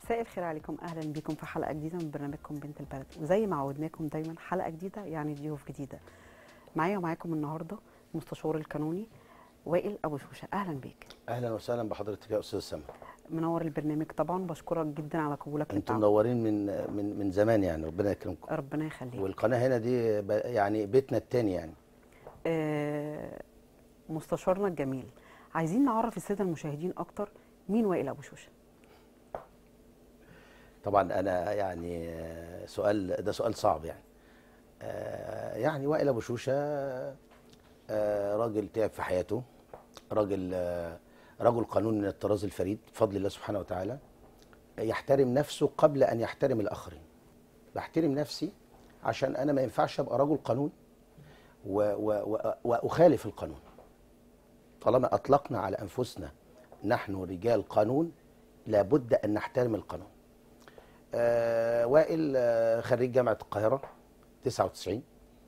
مساء الخير عليكم اهلا بكم في حلقه جديده من برنامجكم بنت البلد وزي ما عودناكم دايما حلقه جديده يعني ضيوف جديده معايا ومعاكم النهارده مستشار القانوني وائل ابو شوشه اهلا بيك اهلا وسهلا بحضرتك يا استاذ سما منور البرنامج طبعا بشكرك جدا على قبولك انتم للدعوة. منورين من من من زمان يعني ربنا يكرمكم ربنا يخليك والقناه هنا دي ب- يعني بيتنا التاني يعني آه مستشارنا الجميل عايزين نعرف الساده المشاهدين اكتر مين وائل ابو شوشه طبعا انا يعني آه، سؤال ده سؤال صعب يعني آه، يعني وائل ابو شوشه آه، راجل تعب في حياته راجل آه، رجل قانون من الطراز الفريد بفضل الله سبحانه وتعالى يحترم نفسه قبل ان يحترم الاخرين بحترم نفسي عشان انا ما ينفعش ابقى رجل قانون و و و واخالف القانون طالما اطلقنا على انفسنا نحن رجال قانون لابد ان نحترم القانون آه وائل آه خريج جامعه القاهره 99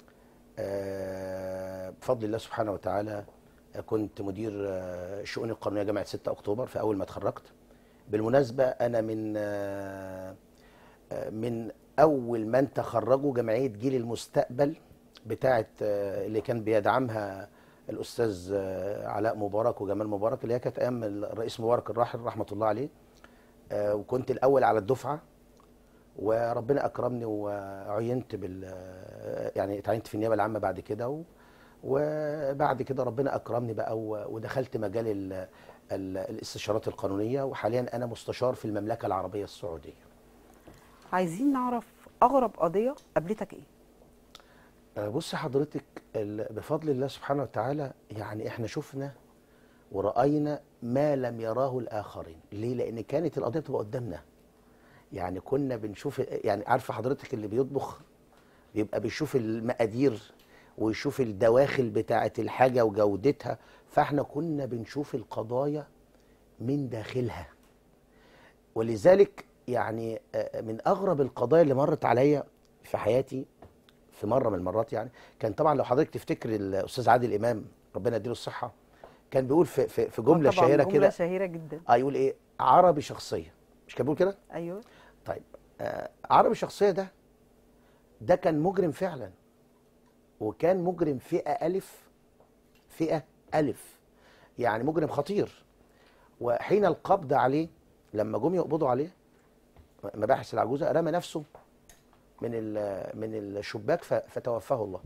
آه بفضل الله سبحانه وتعالى آه، كنت مدير آه، الشؤون القانونيه جامعه 6 اكتوبر في اول ما اتخرجت بالمناسبه انا من آه، آه، من اول من تخرجوا جمعيه جيل المستقبل بتاعه آه، اللي كان بيدعمها الاستاذ آه، علاء مبارك وجمال مبارك اللي هي كانت ايام الرئيس مبارك الراحل رحمه الله عليه آه، وكنت الاول على الدفعه وربنا اكرمني وعينت بال يعني اتعينت في النيابه العامه بعد كده و... وبعد كده ربنا اكرمني بقى و... ودخلت مجال ال... ال... الاستشارات القانونيه وحاليا انا مستشار في المملكه العربيه السعوديه عايزين نعرف اغرب قضيه قابلتك ايه آه، بص حضرتك ال- بفضل الله سبحانه وتعالى يعني احنا شفنا ورأينا ما لم يراه الآخرين ليه؟ لأن كانت القضية بتبقى قدامنا يعني كنا بنشوف يعني عارفة حضرتك اللي بيطبخ بيبقى بيشوف المقادير ويشوف الدواخل بتاعة الحاجة وجودتها فاحنا كنا بنشوف القضايا من داخلها ولذلك يعني آه، من أغرب القضايا اللي مرت عليا في حياتي في مره من المرات يعني كان طبعا لو حضرتك تفتكر الاستاذ عادل امام ربنا يديله الصحه كان بيقول في في, في جمله آه طبعاً، شهيره جمله كده شهيره جدا اه يقول ايه عربي شخصيه مش كان بيقول كده ايوه طيب آه عربي شخصيه ده ده كان مجرم فعلا وكان مجرم فئه الف فئه الف يعني مجرم خطير وحين القبض عليه لما جم يقبضوا عليه مباحث العجوزه رمى نفسه من ال- من الشباك ف- فتوفاه الله.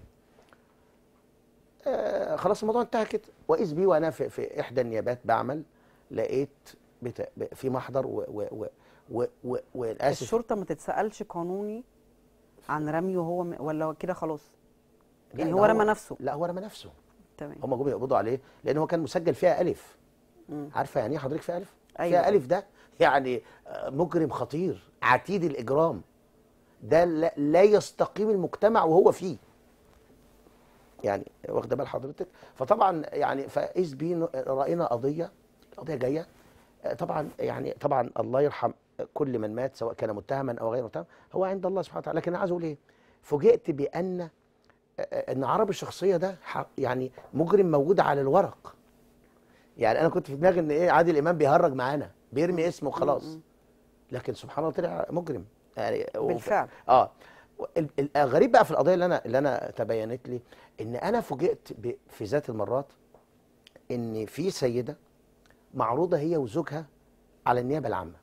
آه خلاص الموضوع انتهى كده واذ بي وانا في, في احدى النيابات بعمل لقيت بتا في محضر و و و و و والاسف الشرطه ما تتسالش قانوني عن رميه هو م... ولا كده خلاص لا، يعني ده هو رمى نفسه لا هو رمى نفسه تمام هم جم يقبضوا عليه لان هو كان مسجل فيها الف مم. عارفه يعني ايه حضرتك فيها الف أيوة. فيها الف ده يعني آه، مجرم خطير عتيد الاجرام ده لا, لا يستقيم المجتمع وهو فيه يعني واخده بال حضرتك فطبعا يعني فاذ بي ن- راينا قضيه قضيه جايه آه، طبعا يعني طبعا الله يرحم كل من مات سواء كان متهما او غير متهم هو عند الله سبحانه وتعالى لكن انا عايز اقول ايه فوجئت بان ان عربي الشخصيه ده ح- يعني مجرم موجود على الورق يعني انا كنت في دماغي ان ايه عادل امام بيهرج معانا بيرمي اسمه وخلاص م- م. لكن سبحان الله طلع مجرم يعني وف- بالفعل اه ال- ال- الغريب بقى في القضيه اللي انا اللي انا تبينت لي ان انا فوجئت ب- في ذات المرات ان في سيده معروضه هي وزوجها على النيابه العامه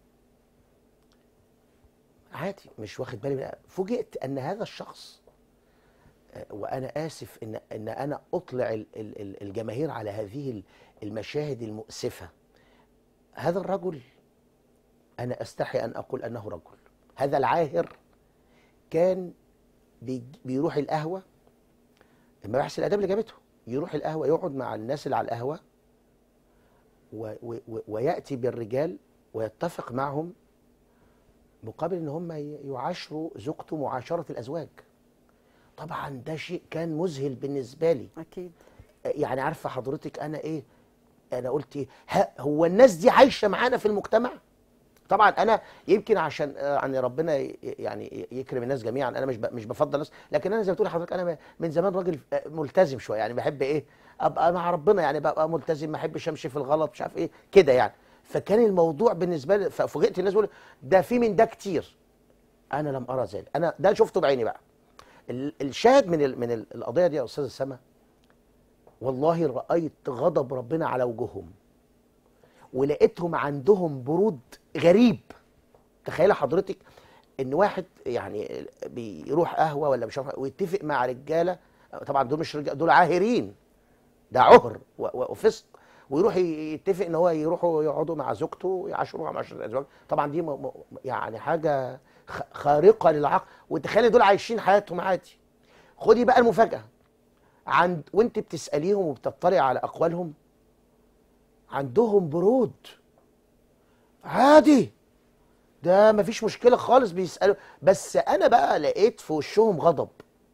عادي مش واخد بالي من فوجئت ان هذا الشخص آه، وانا اسف ان ان انا اطلع ال- ال- ال- الجماهير على هذه ال- المشاهد المؤسفه هذا الرجل انا استحي ان اقول انه رجل هذا العاهر كان بيج- بيروح القهوه مباحث الاداب اللي جابته يروح القهوه يقعد مع الناس اللي على القهوه و و و وياتي بالرجال ويتفق معهم مقابل ان هم ي- يعاشروا زوجته معاشره الازواج طبعا ده شيء كان مذهل بالنسبه لي اكيد يعني عارفه حضرتك انا ايه انا قلت ايه ها هو الناس دي عايشه معانا في المجتمع طبعا انا يمكن عشان آه، يعني ربنا ي- يعني يكرم الناس جميعا انا مش ب- مش بفضل الناس لكن انا زي ما بتقول لحضرتك انا من زمان راجل آه، ملتزم شويه يعني بحب ايه ابقى مع ربنا يعني ببقى ملتزم ما احبش امشي في الغلط مش عارف ايه كده يعني فكان الموضوع بالنسبه لي ففوجئت الناس بيقولوا ده في من ده كتير انا لم ارى ذلك انا ده شفته بعيني بقى ال- الشاهد من ال من ال- القضيه دي يا استاذ سما والله رايت غضب ربنا على وجوههم ولقيتهم عندهم برود غريب تخيل حضرتك ان واحد يعني بيروح قهوه ولا مش عارف ويتفق مع رجاله طبعا دول مش رجاله دول عاهرين ده عهر و- و- وفسق ويروح ي- يتفق ان هو يروحوا يقعدوا مع زوجته ويعاشروها مع عشرة ازواج طبعا دي م- م- يعني حاجه خ- خارقه للعقل وتخيلي دول عايشين حياتهم عادي خدي بقى المفاجاه عند وانت بتساليهم وبتطلع على اقوالهم عندهم برود عادي ده مفيش مشكله خالص بيسالوا بس انا بقى لقيت في وشهم غضب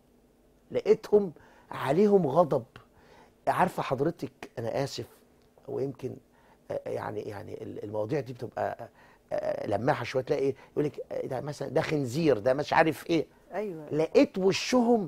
لقيتهم عليهم غضب عارفه حضرتك انا اسف ويمكن آه، يعني يعني ال- المواضيع دي بتبقى آه، لماحه شويه تلاقي ايه يقول لك آه، ده مثلا ده خنزير ده مش عارف ايه ايوه لقيت وشهم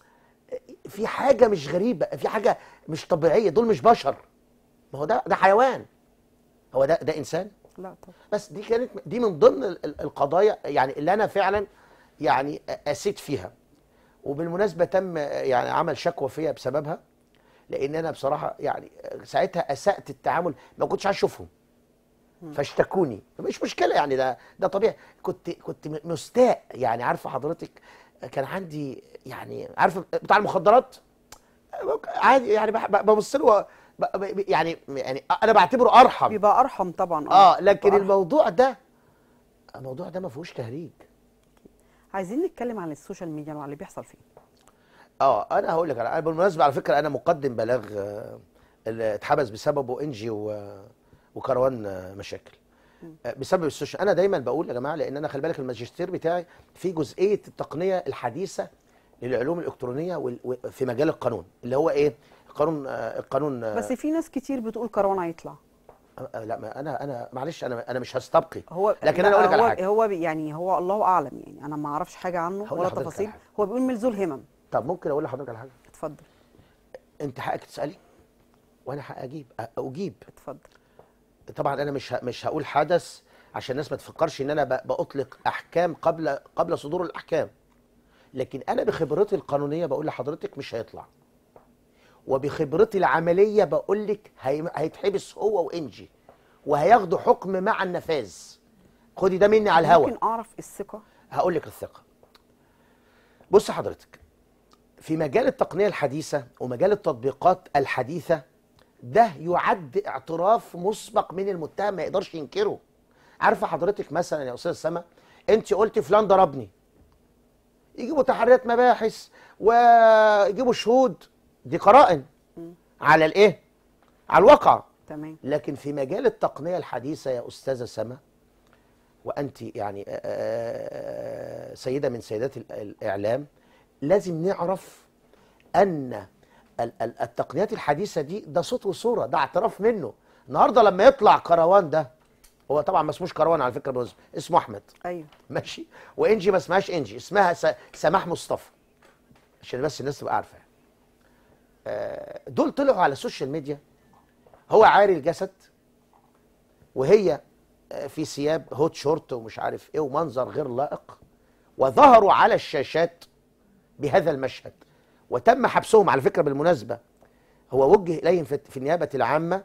في حاجه مش غريبه في حاجه مش طبيعيه دول مش بشر ما هو ده ده حيوان هو ده ده انسان لا طبعا بس دي كانت دي من ضمن ال- ال- القضايا يعني اللي انا فعلا يعني اسيت فيها وبالمناسبه تم يعني عمل شكوى فيا بسببها لان انا بصراحه يعني ساعتها اسات التعامل ما كنتش عايز اشوفهم فاشتكوني مش مشكله يعني ده ده طبيعي كنت كنت م- مستاء يعني عارفه حضرتك كان عندي يعني عارفه بتاع المخدرات عادي يعني بح- ببص له ب- ب- يعني يعني انا بعتبره ارحم بيبقى ارحم طبعا اه لكن بيبقى أرحم. الموضوع ده الموضوع ده ما فيهوش تهريج عايزين نتكلم عن السوشيال ميديا وعلى اللي بيحصل فيه اه انا هقول لك على أنا بالمناسبه على فكره انا مقدم بلاغ آه، اللي اتحبس بسببه انجي و- وكروان آه، مشاكل آه، بسبب السوشيال انا دايما بقول يا جماعه لان انا خلي بالك الماجستير بتاعي في جزئيه التقنيه الحديثه للعلوم الالكترونيه وال- و- في مجال القانون اللي هو ايه القانون آه، القانون آه، بس في ناس كتير بتقول كروان هيطلع آه، لا ما انا انا معلش انا انا مش هستبقي هو لكن لا، انا اقول لك على هو حاجه هو بي- يعني هو الله اعلم يعني انا ما اعرفش حاجه عنه هقول ولا لحضرتك على تفاصيل حاجة. هو بيقول ملزول همم طب ممكن اقول لحضرتك على حاجه اتفضل انت حقك تسالي وانا حق اجيب أ- اجيب اتفضل طبعا انا مش ه- مش هقول حدث عشان الناس ما تفكرش ان انا ب- باطلق احكام قبل قبل صدور الاحكام لكن انا بخبرتي القانونيه بقول لحضرتك مش هيطلع وبخبرتي العمليه بقول لك هي- هيتحبس هو وانجي وهياخدوا حكم مع النفاذ خدي ده مني على الهوا ممكن اعرف الثقه هقول لك الثقه بص حضرتك في مجال التقنيه الحديثه ومجال التطبيقات الحديثه ده يعد اعتراف مسبق من المتهم ما يقدرش ينكره عارفه حضرتك مثلا يا استاذ سما انت قلتي فلان ضربني يجيبوا تحريات مباحث ويجيبوا شهود دي قرائن على الايه على الواقع تمام لكن في مجال التقنية الحديثة يا أستاذة سما وأنت يعني آه، آه، سيدة من سيدات ال- الإعلام لازم نعرف أن ال- ال- التقنيات الحديثة دي ده صوت وصورة ده اعتراف منه النهاردة لما يطلع كروان ده هو طبعا ما اسموش كروان على فكرة بالمناسبة، اسمه أحمد ايوه ماشي وانجي ما اسمهاش انجي اسمها س- سماح مصطفى عشان بس الناس تبقى عارفه آه، دول طلعوا على السوشيال ميديا هو عاري الجسد وهي آه، في ثياب هوت شورت ومش عارف ايه ومنظر غير لائق وظهروا على الشاشات بهذا المشهد وتم حبسهم على فكره بالمناسبه هو وجه اليهم في في النيابه العامه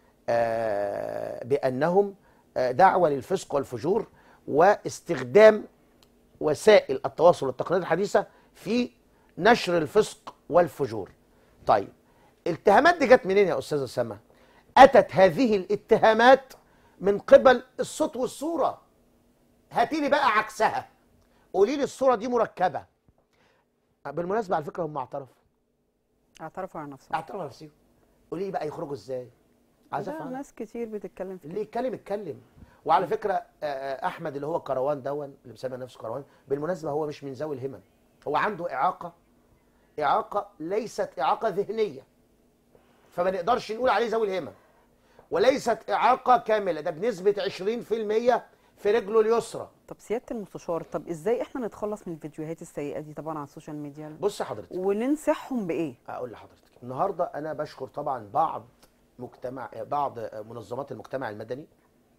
آه، بانهم آه، دعوه للفسق والفجور واستخدام وسائل التواصل والتقنيات الحديثه في نشر الفسق والفجور. طيب الاتهامات دي جت منين يا استاذه سما؟ اتت هذه الاتهامات من قبل الصوت والصوره. هاتي لي بقى عكسها. قولي لي الصوره دي مركبه. بالمناسبه على فكره هم اعترفوا. اعترفوا على نفسهم اعترفوا نفسهم. قولي لي بقى يخرجوا ازاي؟ عايز ده افهم. ناس كتير بتتكلم في اللي يتكلم يتكلم وعلى فكره آه، آه، احمد اللي هو كروان دون اللي مسمى نفسه كروان بالمناسبه هو مش من ذوي الهمم هو عنده اعاقه اعاقه ليست اعاقه ذهنيه فما نقدرش نقول عليه ذوي الهمم وليست اعاقه كامله ده بنسبه 20% في رجله اليسرى طب سياده المستشار طب ازاي احنا نتخلص من الفيديوهات السيئه دي طبعا على السوشيال ميديا بص حضرتك وننصحهم بايه اقول لحضرتك النهارده انا بشكر طبعا بعض مجتمع بعض منظمات المجتمع المدني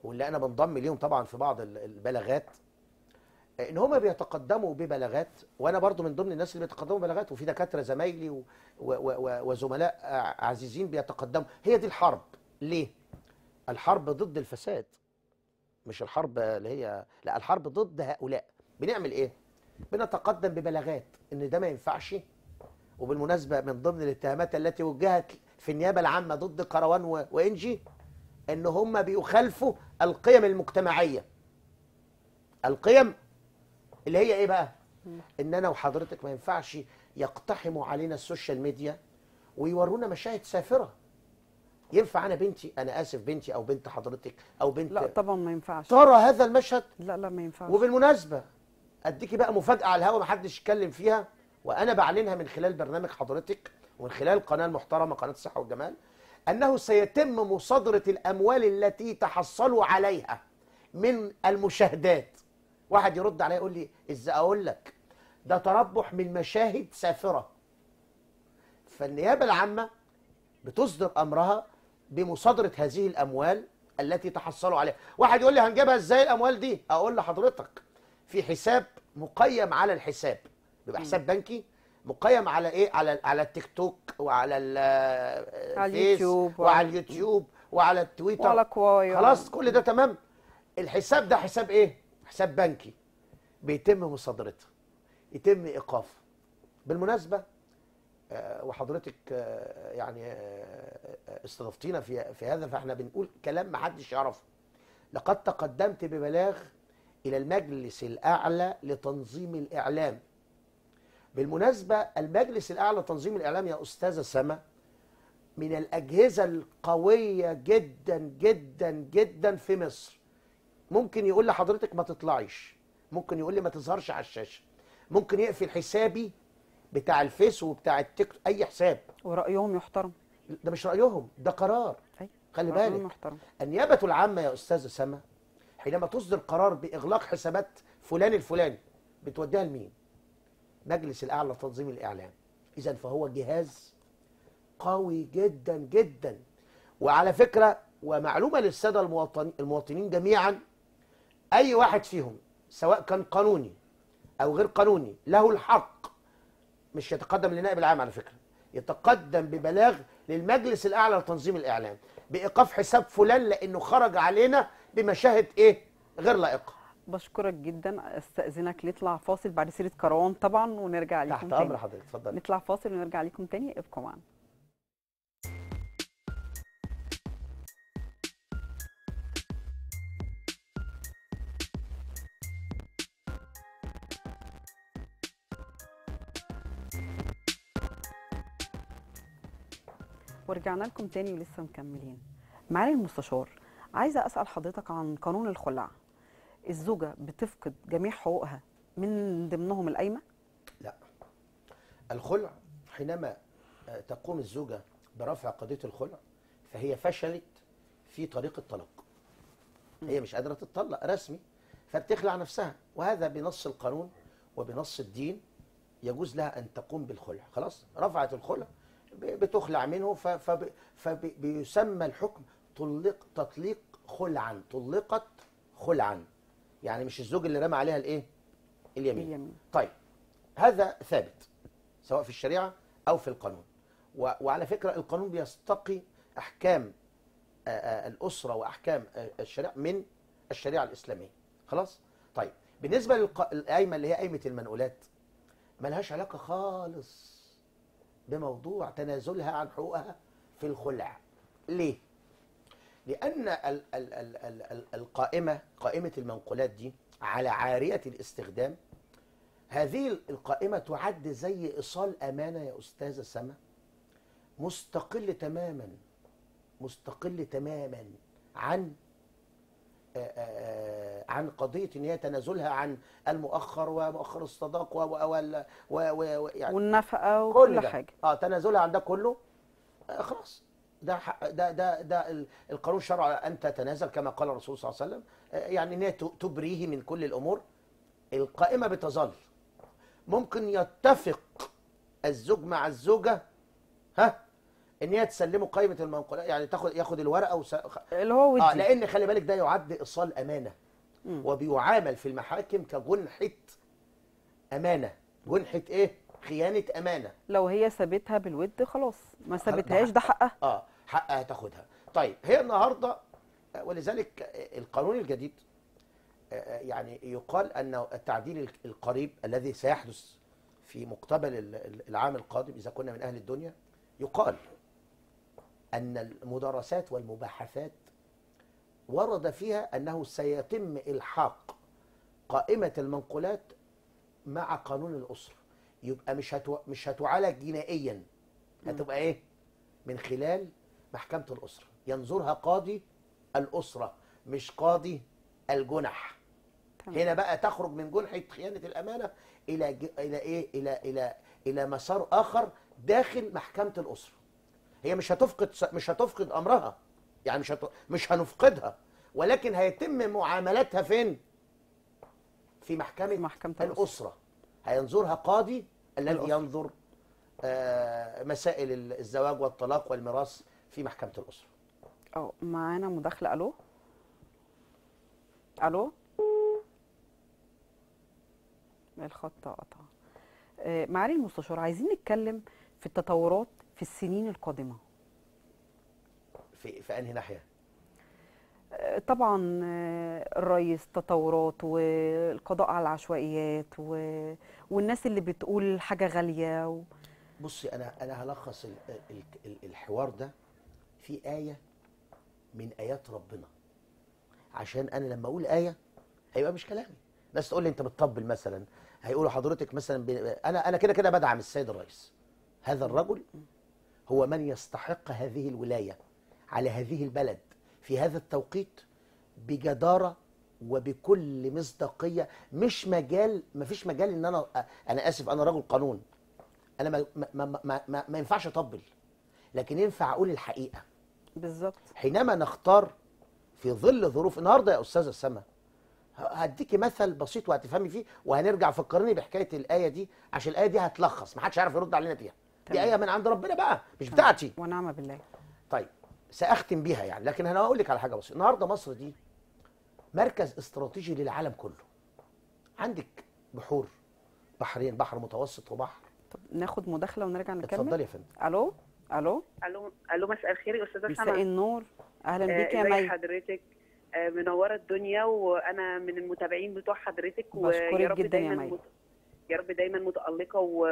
واللي انا بنضم ليهم طبعا في بعض ال- البلاغات ان هم بيتقدموا ببلاغات وانا برضو من ضمن الناس اللي بيتقدموا ببلاغات وفي دكاتره زمايلي و- و- و- وزملاء ع- عزيزين بيتقدموا هي دي الحرب ليه الحرب ضد الفساد مش الحرب اللي هي لا الحرب ضد هؤلاء بنعمل ايه بنتقدم ببلاغات ان ده ما ينفعش وبالمناسبه من ضمن الاتهامات التي وجهت في النيابه العامه ضد كروان و- وانجي ان هم بيخالفوا القيم المجتمعيه القيم اللي هي ايه بقى ان انا وحضرتك ما ينفعش يقتحموا علينا السوشيال ميديا ويورونا مشاهد سافره ينفع انا بنتي انا اسف بنتي او بنت حضرتك او بنت لا طبعا ما ينفعش ترى هذا المشهد لا لا ما ينفعش وبالمناسبه اديكي بقى مفاجاه على الهوا محدش يتكلم فيها وانا بعلنها من خلال برنامج حضرتك ومن خلال القناه المحترمه قناه الصحه والجمال انه سيتم مصادره الاموال التي تحصلوا عليها من المشاهدات واحد يرد عليا يقول لي ازاي اقول لك ده تربح من مشاهد سافره فالنيابه العامه بتصدر امرها بمصادره هذه الاموال التي تحصلوا عليها واحد يقول لي هنجيبها ازاي الاموال دي اقول لحضرتك في حساب مقيم على الحساب بيبقى حساب بنكي مقيم على ايه على على التيك توك وعلى ال- على الفيس اليوتيوب وعلى اليوتيوب وعلى التويتر وعلى كواي خلاص كل ده تمام الحساب ده حساب ايه حساب بنكي بيتم مصادرته يتم ايقافه بالمناسبه آه، وحضرتك آه، يعني آه، آه، استضفتينا في في هذا فاحنا بنقول كلام ما حدش يعرفه لقد تقدمت ببلاغ الى المجلس الاعلى لتنظيم الاعلام بالمناسبه المجلس الاعلى لتنظيم الاعلام يا استاذه سما من الاجهزه القويه جدا جدا جدا في مصر ممكن يقول لحضرتك ما تطلعيش ممكن يقول لي ما تظهرش على الشاشه ممكن يقفل حسابي بتاع الفيس وبتاع التيك توك، اي حساب ورأيهم يحترم ده مش رايهم ده قرار أي. خلي رأيهم بالك يحترم النيابه العامه يا استاذه سما حينما تصدر قرار باغلاق حسابات فلان الفلاني بتوديها لمين مجلس الاعلى لتنظيم الاعلام اذا فهو جهاز قوي جدا جدا وعلى فكره ومعلومه للساده المواطن المواطنين جميعا اي واحد فيهم سواء كان قانوني او غير قانوني له الحق مش يتقدم للنائب العام على فكره يتقدم ببلاغ للمجلس الاعلى لتنظيم الاعلام بايقاف حساب فلان لانه خرج علينا بمشاهد ايه غير لائقه بشكرك جدا استأذنك نطلع فاصل بعد سيرة كروان طبعا ونرجع لكم تحت تاني امر حضرتك اتفضل نطلع فاصل ونرجع لكم تاني ابقوا معنا ورجعنا لكم تاني ولسه مكملين معالي المستشار عايزه اسال حضرتك عن قانون الخلع الزوجه بتفقد جميع حقوقها من ضمنهم القايمه لا الخلع حينما آه، تقوم الزوجة برفع قضية الخلع فهي فشلت في طريق الطلاق هي مش قادرة تتطلق رسمي فبتخلع نفسها وهذا بنص القانون وبنص الدين يجوز لها أن تقوم بالخلع خلاص رفعت الخلع ب- بتخلع منه ف- فب- فبيسمى الحكم طلق تطليق خلعا طلقت خلعا يعني مش الزوج اللي رمى عليها الايه اليمين اليمين طيب هذا ثابت سواء في الشريعة أو في القانون و- وعلى فكرة القانون بيستقي أحكام آه، آه، الأسرة وأحكام آه، الشريعة من الشريعة الإسلامية خلاص طيب بالنسبة للقائمة اللي هي قايمة المنقولات ملهاش علاقة خالص بموضوع تنازلها عن حقوقها في الخلع ليه؟ لأن ال ال ال ال ال القائمة قائمة المنقولات دي على عارية الاستخدام هذه القائمة تعد زي إيصال أمانة يا أستاذة سما مستقل تماما مستقل تماما عن آه، آه، عن قضية إن هي تنازلها عن المؤخر ومؤخر الصداق و و و و و يعني والنفقه كل وكل ده. حاجه اه تنازلها عن ده كله آه خلاص ده حق- ده ده ده ال- القانون شرع ان تتنازل كما قال الرسول صلى الله عليه وسلم آه يعني ان هي ت- تبريه من كل الامور القائمه بتظل ممكن يتفق الزوج مع الزوجه ها ان هي تسلمه قائمه المنقولات يعني تاخد ياخد الورقه وس... اللي هو ودي اه لان خلي بالك ده يعد ايصال امانه مم. وبيعامل في المحاكم كجنحه امانه جنحه ايه خيانه امانه لو هي سابتها بالود خلاص ما سابتهاش ده حقها اه حقها تاخدها طيب هي النهارده آه، ولذلك آه، القانون الجديد آه، آه، يعني يقال ان التعديل الك- القريب الذي سيحدث في مقتبل ال- ال- العام القادم اذا كنا من اهل الدنيا يقال ان المدارسات والمباحثات ورد فيها انه سيتم الحاق قائمه المنقولات مع قانون الاسره يبقى مش هتو... مش هتعالج جنائيا هتبقى ايه من خلال محكمه الاسره ينظرها قاضي الاسره مش قاضي الجنح تمام. هنا بقى تخرج من جنحه خيانه الامانه الى ج... الى ايه الى الى الى مسار اخر داخل محكمه الاسره هي مش هتفقد س- مش هتفقد امرها يعني مش هت... مش هنفقدها ولكن هيتم معاملاتها فين في محكمه في محكمة الأسرة. الاسره هينظرها قاضي الذي الأسرة. ينظر آه، مسائل ال- الزواج والطلاق والميراث في محكمه الاسره اه معانا مداخله الو الو الخط قطع آه، معالي المستشار عايزين نتكلم في التطورات في السنين القادمه في في انهي ناحيه آه، طبعا آه، الرئيس تطورات والقضاء على العشوائيات و... والناس اللي بتقول حاجه غاليه و... بصي انا انا هلخص ال- ال- ال- الحوار ده في ايه من ايات ربنا عشان انا لما اقول ايه هيبقى مش كلامي ناس تقول لي انت بتطبل مثلا هيقولوا حضرتك مثلا ب... انا انا كده كده بدعم السيد الرئيس هذا الرجل هو من يستحق هذه الولايه على هذه البلد في هذا التوقيت بجداره وبكل مصداقيه مش مجال ما فيش مجال ان انا انا اسف انا رجل قانون انا ما ما ما, ما, ما, ما ينفعش اطبل لكن ينفع اقول الحقيقه بالظبط حينما نختار في ظل ظروف النهارده يا استاذه سما هديكي مثل بسيط وهتفهمي فيه وهنرجع فكرني بحكايه الايه دي عشان الايه دي هتلخص ما حدش هيعرف يرد علينا فيها دي تمام. ايه من عند ربنا بقى مش بتاعتي ونعم بالله طيب ساختم بيها يعني لكن انا هقول لك على حاجه بسيطه النهارده مصر دي مركز استراتيجي للعالم كله عندك بحور بحرين بحر متوسط وبحر طب ناخد مداخله ونرجع نكمل اتفضلي يا فندم الو الو الو الو مساء الخير يا استاذه مساء سما النور اهلا آه، بيك يا ازي مي حضرتك آه، منوره الدنيا وانا من المتابعين بتوع حضرتك بشكرك ويا رب جدا يا دايما مي. مت... يا رب دايما متالقه و...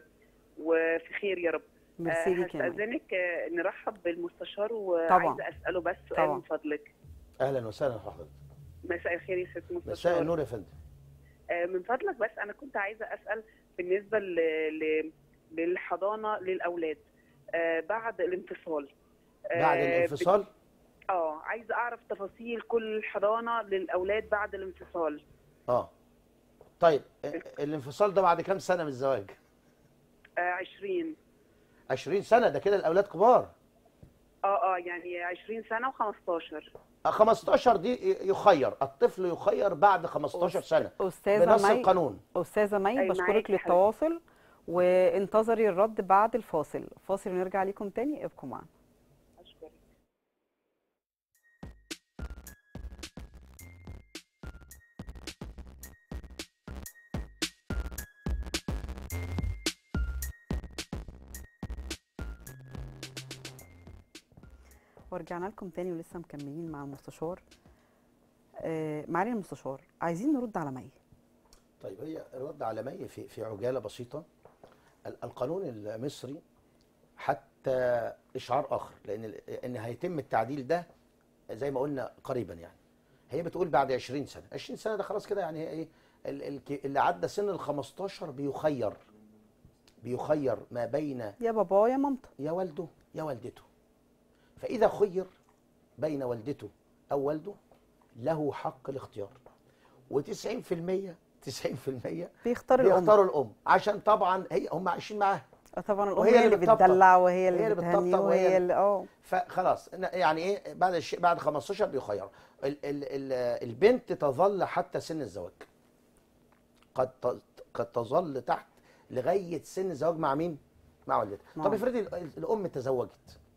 وفي خير يا رب ميرسي آه، ليك يا مي هستاذنك آه، نرحب بالمستشار طبعا. وعايزه اساله بس سؤال طبعا. من فضلك اهلا وسهلا بحضرتك مساء الخير يا ست مساء مستشار النور يا فندم آه، من فضلك بس انا كنت عايزه اسال بالنسبه ل... ل... للحضانه للاولاد آه، بعد الانفصال آه، بعد الانفصال اه عايزه اعرف تفاصيل كل حضانه للاولاد بعد الانفصال اه طيب ال- الانفصال ده بعد كام سنه من الزواج آه 20 20 سنه ده كده الاولاد كبار اه اه يعني 20 سنه و15 آه، 15 دي ي- يخير الطفل يخير بعد 15 سنه استاذه بنص مي القانون استاذه مي أي بشكرك معاكي حضرتك. للتواصل وانتظري الرد بعد الفاصل فاصل ونرجع ليكم تاني ابقوا معنا اشكرك ورجعنا لكم تاني ولسه مكملين مع المستشار آه معالي المستشار عايزين نرد على مي طيب هي الرد على مي في في عجاله بسيطه ال- القانون المصري حتى اشعار اخر لان ال- ان هيتم التعديل ده زي ما قلنا قريبا يعني هي بتقول بعد 20 سنه 20 سنه ده خلاص كده يعني هي ايه ال- ال- اللي عدى سن ال 15 بيخير بيخير ما بين يا بابا يا مامته يا والده يا والدته فإذا خير بين والدته أو والده له حق الاختيار و90% 90% بيختار الام بيختاروا الأم عشان طبعا هي هم عايشين معاها آه طبعا الام وهي هي اللي اللي بتطبطب. بتدلع وهي هي اللي اللي بتهني بتطبطب وهي وهي اللي- اللي اه فخلاص إن- يعني ايه بعد الشيء بعد 15 بيخير ال ال ال البنت تظل حتى سن الزواج قد ت- قد تظل تحت لغايه سن الزواج مع مين؟ مع والدتها مع طب افرضي ال- الام تزوجت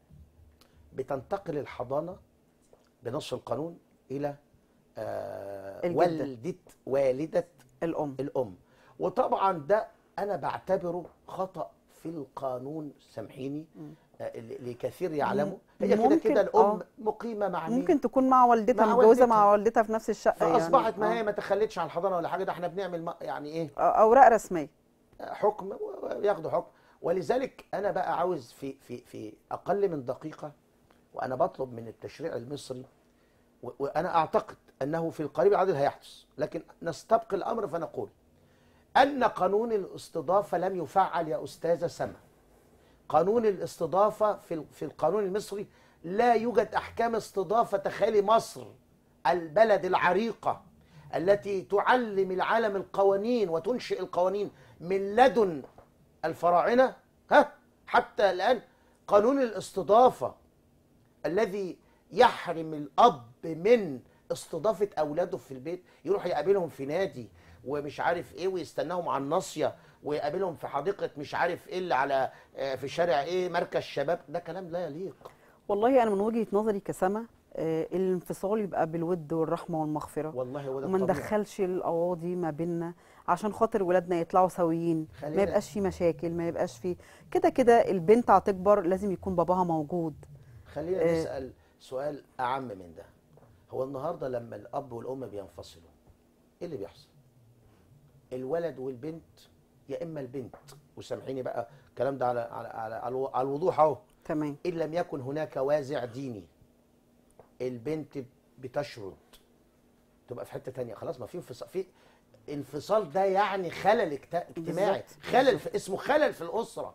بتنتقل الحضانه بنص القانون الى آه الجدة. والده والده الام الام وطبعا ده انا بعتبره خطا في القانون سامحيني آه، ل- لكثير يعلموا هي كده ممكن، كده الام آه. مقيمه مع مين؟ ممكن تكون مع والدتها مع متجوزه والدتها. مع والدتها في نفس الشقه فاصبحت ما يعني هي ما تخلتش عن الحضانه ولا حاجه ده احنا بنعمل ما- يعني ايه آه. اوراق رسميه حكم وياخدوا حكم ولذلك انا بقى عاوز في في في اقل من دقيقه وانا بطلب من التشريع المصري و- وانا اعتقد انه في القريب العاجل هيحدث لكن نستبق الامر فنقول ان قانون الاستضافه لم يفعل يا استاذه سما قانون الاستضافه في ال- في القانون المصري لا يوجد احكام استضافه تخيلي مصر البلد العريقه التي تعلم العالم القوانين وتنشئ القوانين من لدن الفراعنه ها حتى الان قانون الاستضافه الذي يحرم الاب من استضافه اولاده في البيت يروح يقابلهم في نادي ومش عارف ايه ويستناهم على الناصيه ويقابلهم في حديقه مش عارف ايه اللي على آه، في شارع ايه مركز شباب ده كلام لا يليق والله انا من وجهه نظري كسما آه، الانفصال يبقى بالود والرحمه والمغفره والله هو ده وما الطبيعي. ندخلش القواضي ما بيننا عشان خاطر ولادنا يطلعوا سويين ما خلينا- يبقاش في مشاكل ما يبقاش في كده كده البنت هتكبر لازم يكون باباها موجود خلينا آه. نسال سؤال اعم من ده هو النهارده لما الاب والام بينفصلوا ايه اللي بيحصل الولد والبنت يا اما البنت وسامحيني بقى الكلام ده على على على, على الو- على الوضوح اهو تمام ان لم يكن هناك وازع ديني البنت بتشرد تبقى في حته تانية خلاص ما في انفصال في انفصال ده يعني خلل اجت- اجتماعي بالظبط. خلل في اسمه خلل في الاسره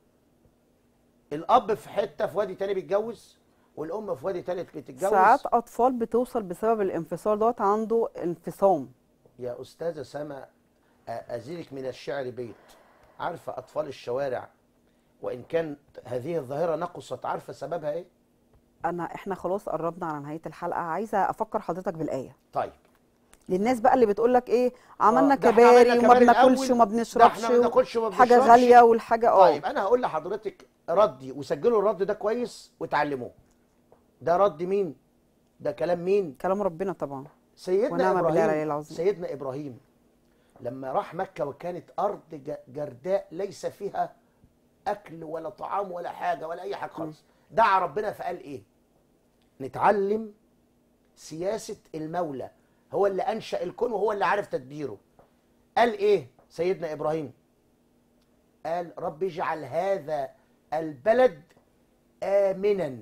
الاب في حته في وادي تاني بيتجوز والام في وادي تالت بتتجوز ساعات اطفال بتوصل بسبب الانفصال دوت عنده انفصام يا استاذه سما أ- ازيلك من الشعر بيت عارفه اطفال الشوارع وان كان هذه الظاهره نقصت عارفه سببها ايه انا احنا خلاص قربنا على نهايه الحلقه عايزه افكر حضرتك بالايه طيب للناس بقى اللي بتقول لك ايه عملنا آه، ده إحنا كباري عملنا وما كباري بناكلش الأول، وما ده بنشربش إحنا ما بناكلش وما حاجه بنشربش. غاليه والحاجه اه طيب انا هقول لحضرتك ردي وسجلوا الرد ده كويس وتعلموه ده رد مين ده كلام مين كلام ربنا طبعا سيدنا ونعم بالله العلي ابراهيم العظيم. سيدنا ابراهيم لما راح مكه وكانت ارض ج- جرداء ليس فيها اكل ولا طعام ولا حاجه ولا اي حاجه خالص دعا ربنا فقال ايه نتعلم سياسه المولى هو اللي انشا الكون وهو اللي عارف تدبيره قال ايه سيدنا ابراهيم قال رب اجعل هذا البلد امنا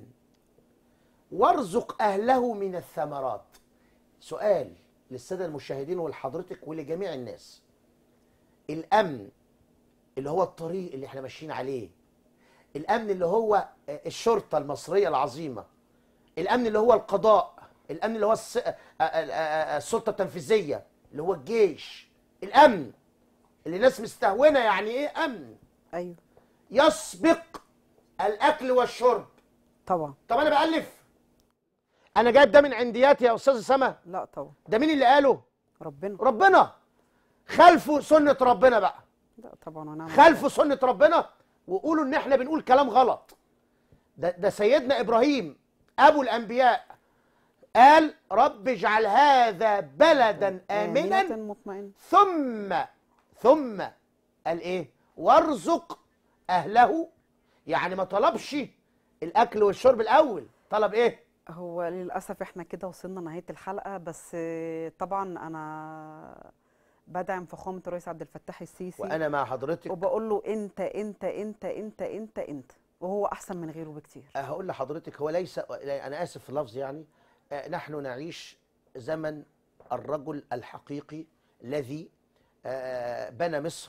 وارزق اهله من الثمرات سؤال للساده المشاهدين ولحضرتك ولجميع الناس الامن اللي هو الطريق اللي احنا ماشيين عليه الامن اللي هو الشرطه المصريه العظيمه الامن اللي هو القضاء الامن اللي هو الس- آ- آ- آ- السلطه التنفيذيه اللي هو الجيش الامن اللي ناس مستهونه يعني ايه امن ايوه يسبق الاكل والشرب طبعا طب انا بالف انا جايب ده من عندياتي يا استاذ سما لا طبعا ده مين اللي قاله ربنا ربنا خالفوا سنه ربنا بقى لا طبعا ونعم خالفوا سنه ربنا وقولوا ان احنا بنقول كلام غلط ده ده سيدنا ابراهيم ابو الانبياء قال رب اجعل هذا بلدا امنا آمنة مطمئنة ثم ثم قال ايه وارزق اهله يعني ما طلبش الاكل والشرب الاول طلب ايه هو للأسف احنا كده وصلنا نهاية الحلقة بس آه، طبعا أنا بدعم فخامة الرئيس عبد الفتاح السيسي وانا مع حضرتك وبقول له أنت أنت أنت أنت أنت أنت وهو أحسن من غيره بكتير هقول لحضرتك هو ليس انا اسف في اللفظ يعني آه، نحن نعيش زمن الرجل الحقيقي الذي آه، بنى مصر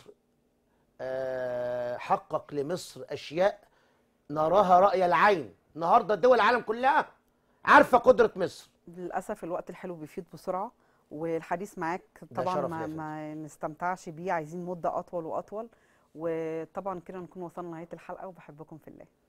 آه، حقق لمصر اشياء نراها راي العين النهارده دول العالم كلها عارفه قدره مصر للأسف الوقت الحلو بيفيد بسرعة والحديث معاك ده طبعا شرف ما, ليا يا ما نستمتعش بيه عايزين مدة أطول وأطول وطبعا كده نكون وصلنا نهاية الحلقة وبحبكم في الله